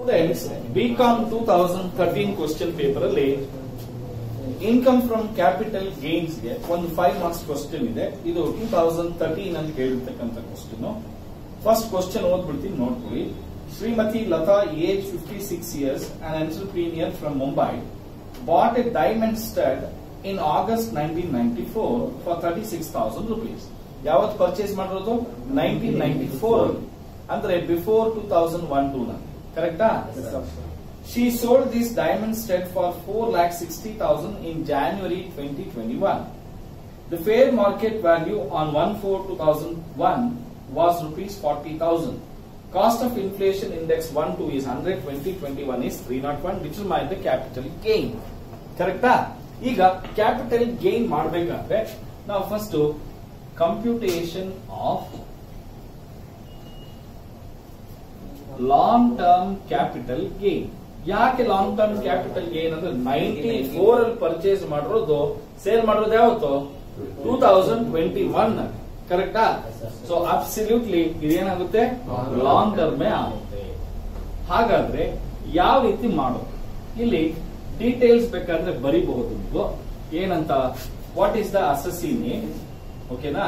Students B Com two thousand thirteen question paper ಅಲ್ಲಿ income from capital gains ಗೆ ಒಂದು five marks question ಇದೆ ಇದು ಟೂ ತೌಸಂಡ್ ತರ್ಟೀನ್ ಅಂತ ಕೇಳಿರ್ತಕ್ಕಂಥ ಕ್ವಶನ್ ಫಸ್ಟ್ ಕ್ವಶನ್ ಓದ್ಬಿಡ್ತೀನಿ ನೋಡ್ಕೊಳ್ಳಿ Shrimati Lata age fifty six years and entrepreneur from Mumbai bought a diamond stud in August nineteen ninety four for thirty six thousand rupees ಯಾವತ್ತು purchase ಮಾಡಿರೋದು nineteen ninety four ಅಂದ್ರೆ before two thousand one two ನಲ್ಲಿ ಕರೆಕ್ಟಾ She sold this diamond stud for 4 lakh 60,000 in January 2021. The fair market value on 1-4-2001 was rupees 40,000. Cost of inflation index 1 2 is 100, 20, 21 is 301, which will mind the capital gain. ಕರೆಕ್ಟಾ ಈಗ capital gain ಮಾಡಬೇಕಾದ್ರೆ ನಾವು first computation of long term capital gain ಯಾಕೆ long term capital gain ಅಂದ್ರೆ ninety four ಅಲ್ಲಿ purchase ಮಾಡಿರೋದು sale ಮಾಡಿರೋದು ಯಾವತ್ತು ಟೂ ತೌಸಂಡ್ ಟ್ವೆಂಟಿ ಒನ್ ಕರೆಕ್ಟಾ ಸೊ ಅಬ್ಸಲ್ಯೂಟ್ಲಿ ಇದೇನಾಗುತ್ತೆ ಲಾಂಗ್ ಟರ್ಮೇ ಆಗುತ್ತೆ ಹಾಗಾದ್ರೆ ಯಾವ ರೀತಿ ಮಾಡೋದು ಇಲ್ಲಿ ಡೀಟೇಲ್ಸ್ ಬೇಕಾದ್ರೆ ಬರಿಬಹುದು ನೀವು ಏನಂತ what is the assessee name ಓಕೆನಾ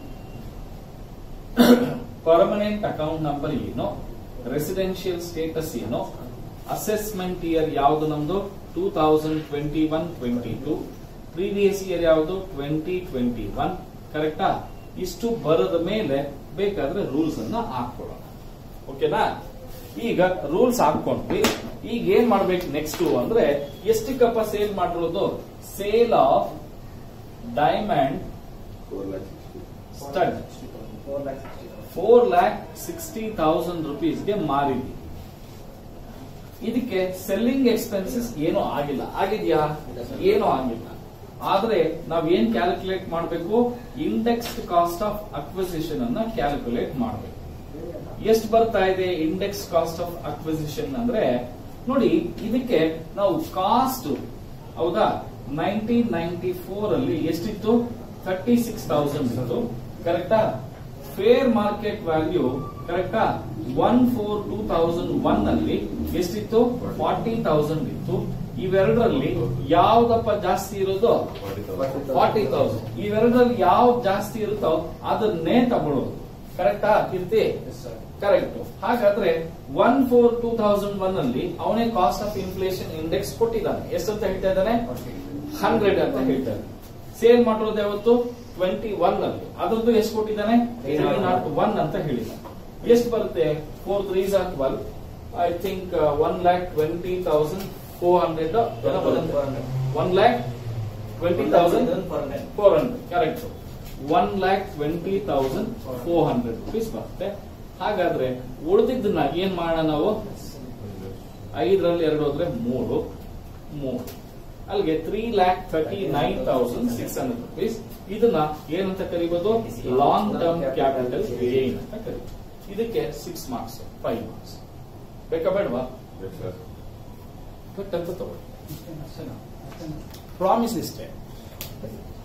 ಪರ್ಮನೆಂಟ್ ಅಕೌಂಟ್ ನಂಬರ್ ಏನು ರೆಸಿಡೆನ್ಷಿಯಲ್ ಸ್ಟೇಟಸ್ ಏನು ಅಸೆಸ್ಮೆಂಟ್ ಇಯರ್ ಯಾವುದು ನಮ್ದು two thousand twenty one twenty two previous year ಯಾವುದು ಟ್ವೆಂಟಿ ಟ್ವೆಂಟಿ ಒನ್ ಕರೆಕ್ಟಾ ಇಷ್ಟು ಬರದ ಮೇಲೆ ಬೇಕಾದ್ರೆ ರೂಲ್ಸ್ ಅನ್ನ ಹಾಕೊಳ್ಳೋಣ ಓಕೆನಾ ಈಗ ರೂಲ್ಸ್ ಹಾಕೊಂಡ್ವಿ ಈಗ ಏನ್ ಮಾಡ್ಬೇಕು ನೆಕ್ಸ್ಟ್ ಅಂದ್ರೆ ಎಷ್ಟಕ್ಕಪ್ಪ ಸೇಲ್ ಮಾಡಿರೋದು sale of diamond stud four lakh sixty thousand ರುಪೀಸ್ಗೆ ಮಾರಿದ್ವಿ ಇದಕ್ಕೆ ಸೆಲ್ಲಿಂಗ್ ಎಕ್ಸ್ಪೆನ್ಸಸ್ ಏನೂ ಆಗಿಲ್ಲ ಆಗಿದ್ಯಾ ಏನೂ ಆಗಿಲ್ಲ ಆದ್ರೆ ನಾವ್ ಏನ್ ಕ್ಯಾಲ್ಕುಲೇಟ್ ಮಾಡಬೇಕು ಇಂಡೆಕ್ಸ್ಡ್ ಕಾಸ್ಟ್ ಆಫ್ ಅಕ್ವಿಸಿಷನ್ ಅನ್ನ ಕ್ಯಾಲ್ಕುಲೇಟ್ ಮಾಡಬೇಕು ಎಷ್ಟು ಬರ್ತಾ ಇದೆ ಇಂಡೆಕ್ಸ್ ಕಾಸ್ಟ್ ಆಫ್ ಅಕ್ವಿಸಿಷನ್ ಅಂದ್ರೆ ನೋಡಿ ಇದಕ್ಕೆ ನಾವು ಕಾಸ್ಟ್ ಹೌದಾ ನೈನ್ಟೀನ್ ನೈನ್ಟಿ ಫೋರ್ ಅಲ್ಲಿ ಎಷ್ಟಿತ್ತು ಥರ್ಟಿ ಸಿಕ್ಸ್ ತೌಸಂಡ್ ಇತ್ತು ಕರೆಕ್ಟಾ ಫೇರ್ ಮಾರ್ಕೆಟ್ ವ್ಯಾಲ್ಯೂ ಕರೆಕ್ಟಾ one four two thousand one ಅಲ್ಲಿ ಎಷ್ಟಿತ್ತು ಫಾರ್ಟಿ ತೌಸಂಡ್ ಇತ್ತು ಇವೆರಡರಲ್ಲಿ ಯಾವ್ದಪ್ಪ ಜಾಸ್ತಿ ಇರೋದು ಫಾರ್ಟಿ ತೌಸಂಡ್ ಇವೆರಡರಲ್ಲಿ ಯಾವ್ದು ಜಾಸ್ತಿ ಇರುತ್ತೋ ಅದನ್ನೇ ತಗೊಳ್ಳೋದು ಕರೆಕ್ಟಾ ಕೀರ್ತಿ ಕರೆಕ್ಟ್ ಹಾಗಾದ್ರೆ one four two thousand one ಅಲ್ಲಿ ಅವನೇ ಕಾಸ್ಟ್ ಆಫ್ ಇನ್ಫ್ಲೇಷನ್ ಇಂಡೆಕ್ಸ್ ಕೊಟ್ಟಿದ್ದಾನೆ ಎಷ್ಟಂತ ಹೇಳ್ತಾ ಇದ್ದಾನೆ ಹಂಡ್ರೆಡ್ ಅಂತ ಹೇಳ್ತಾನೆ ಸೇಲ್ ಮಾಡಿರೋದು ಯಾವತ್ತು ಟ್ವೆಂಟಿ ಒನ್ ಅಲ್ಲಿ ಅದ್ರದ್ದು ಎಷ್ಟು ಕೊಟ್ಟಿದ್ದಾನೆ ನಾಟ್ ಒನ್ ಅಂತ ಹೇಳಿದ್ದಾನೆ ಎಷ್ಟು ಬರುತ್ತೆ four threes are twelve I think one lakh twenty thousand four hundred one lakh twenty thousand four hundred correct one lakh twenty thousand four hundred rupees ಬರುತ್ತೆ ಹಾಗಾದ್ರೆ ಉಳಿದಿದ್ದನ್ನ ಏನ್ ಮಾಡೋಣ ನಾವು ಐದರಲ್ಲಿ ಎರಡು ಹೋದ್ರೆ ಮೂರು ಮೂರು ಅಲ್ಲಿಗೆ three lakh thirty nine thousand six hundred rupees ಇದನ್ನ ಏನಂತ ಕರಿಬಹುದು ಲಾಂಗ್ ಟರ್ಮ್ ಕ್ಯಾಪಿಟಲ್ ಗೇನ್ ಅಂತ ಕರಿಬಹುದು ಇದಕ್ಕೆ ಸಿಕ್ಸ್ ಮಾರ್ಕ್ಸ್ ಫೈವ್ ಮಾರ್ಕ್ಸ್ ಬೇಕಾ ಬೇಡವಾ ಕಟ್ ಅಂತ ತಗೊಳ್ಳಿ ಪ್ರಾಮಿಸ್ ಇಷ್ಟೇ